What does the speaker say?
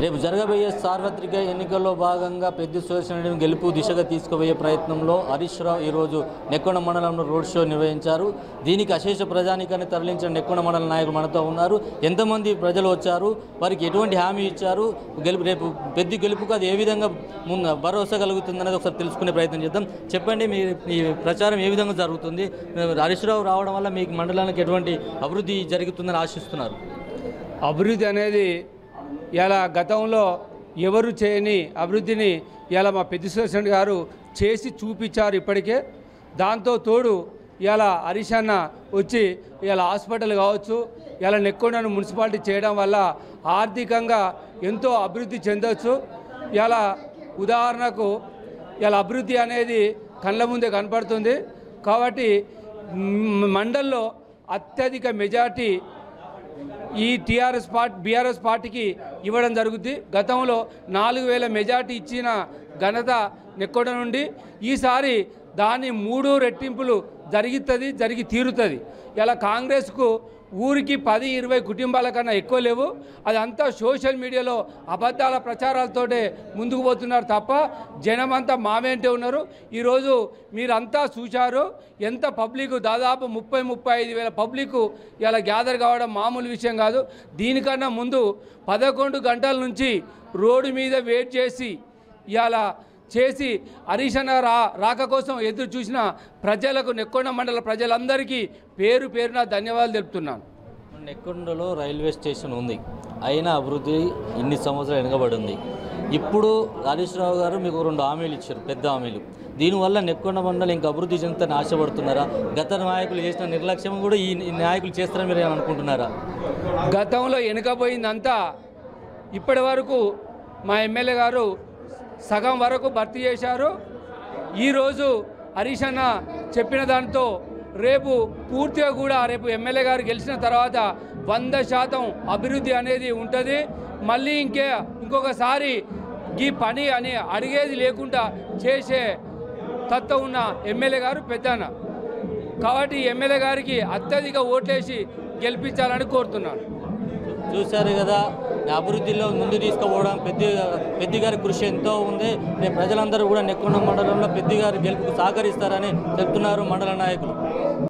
రేపు జరగబోయే సార్వత్రిక ఎన్నికల్లో భాగంగా పెద్ద సుదర్శన గెలుపు దిశగా తీసుకుపోయే ప్రయత్నంలో హరీష్ రావు ఈరోజు నెక్కొండ మండలంలో రోడ్ షో నిర్వహించారు దీనికి అశేష ప్రజానికాన్ని తరలించిన నెక్కొండ మండల నాయకులు మనతో ఉన్నారు ఎంతమంది ప్రజలు వచ్చారు వారికి ఎటువంటి హామీ ఇచ్చారు గెలుపు రేపు పెద్ద గెలుపుకు అది ఏ విధంగా ముందు భరోసా కలుగుతుందనేది ఒకసారి తెలుసుకునే ప్రయత్నం చేద్దాం చెప్పండి మీ ఈ ప్రచారం ఏ విధంగా జరుగుతుంది హరీష్ రావు రావడం వల్ల మీకు మండలానికి ఎటువంటి అభివృద్ధి జరుగుతుందని ఆశిస్తున్నారు అభివృద్ధి అనేది ఇలా గతంలో ఎవరు చేయని అభివృద్ధిని ఇలా మా పెద్ద సుదర్శన్ గారు చేసి చూపించారు ఇప్పటికే దాంతో తోడు ఇలా హరీష్ అన్న వచ్చి ఇలా హాస్పిటల్ కావచ్చు ఇలా నెక్కొండను మున్సిపాలిటీ చేయడం వల్ల ఆర్థికంగా ఎంతో అభివృద్ధి చెందవచ్చు ఇలా ఉదాహరణకు ఇలా అభివృద్ధి అనేది కళ్ళ ముందే కనపడుతుంది కాబట్టి మ్, మండల్లో అత్యధిక మెజార్టీ ఈ టీఆర్ఎస్ పార్టీ బీఆర్ఎస్ పార్టీకి ఇవ్వడం జరుగుద్ది గతంలో నాలుగు వేల మెజార్టీ ఇచ్చిన ఘనత నెక్కొండ నుండి ఈసారి దాని మూడు రెట్టింపులు జరుగుతుంది జరిగి తీరుతుంది ఇలా కాంగ్రెస్కు ఊరికి పది ఇరవై కుటుంబాల కన్నా ఎక్కువ లేవు అదంతా సోషల్ మీడియాలో అబద్ధాల ప్రచారాలతోటే ముందుకు పోతున్నారు తప్ప జనమంతా మా వెంటే ఉన్నారు ఈరోజు మీరంతా చూశారు ఎంత పబ్లిక్ దాదాపు ముప్పై ముప్పై ఐదు వేల పబ్లిక్ ఇలా గ్యాదర్ కావడం మామూలు విషయం కాదు దీనికన్నా ముందు పదకొండు గంటల నుంచి రోడ్డు మీద వెయిట్ చేసి ఇవాళ చేసి హరీష్ అన్న రా రాక కోసం ఎదురు చూసిన ప్రజలకు నెక్కొండ మండల ప్రజలందరికీ పేరు పేరున ధన్యవాదాలు తెలుపుతున్నాను నెక్కొండలో రైల్వే స్టేషన్ ఉంది అయినా అభివృద్ధి ఇన్ని సంవత్సరాలు వెనకబడి ఉంది ఇప్పుడు హరీష్ రావు గారు మీకు రెండు హామీలు ఇచ్చారు పెద్ద హామీలు దీనివల్ల నెక్కొండ మండలం ఇంకా అభివృద్ధి చెందుతారని ఆశపడుతున్నారా గత నాయకులు చేసిన నిర్లక్ష్యం కూడా ఈ ఈ నాయకులు చేస్తారని మీరు ఏమైనా అనుకుంటున్నారా గతంలో వెనుకపోయిందంతా ఇప్పటి వరకు మా ఎమ్మెల్యే గారు సగం వరకు భర్తీ చేశారు ఈరోజు హరీష్ అన్న చెప్పిన దాంతో రేపు పూర్తిగా కూడా రేపు ఎమ్మెల్యే గారు గెలిచిన తర్వాత వంద శాతం అభివృద్ధి అనేది ఉంటుంది మళ్ళీ ఇంకే ఇంకొకసారి ఈ పని అని అడిగేది లేకుండా చేసే తత్వం ఉన్న ఎమ్మెల్యే గారు పెద్దన్న కాబట్టి ఎమ్మెల్యే గారికి అత్యధిక ఓట్లేసి గెలిపించాలని కోరుతున్నాను చూశారు కదా అభివృద్ధిలో ముందు తీసుకుపోవడం పెద్ద పెద్ద గారి కృషి ఎంతో ఉంది రేపు ప్రజలందరూ కూడా నెక్కొండ మండలంలో పెద్ద గారి గెలుపుకు సహకరిస్తారని చెప్తున్నారు మండల నాయకులు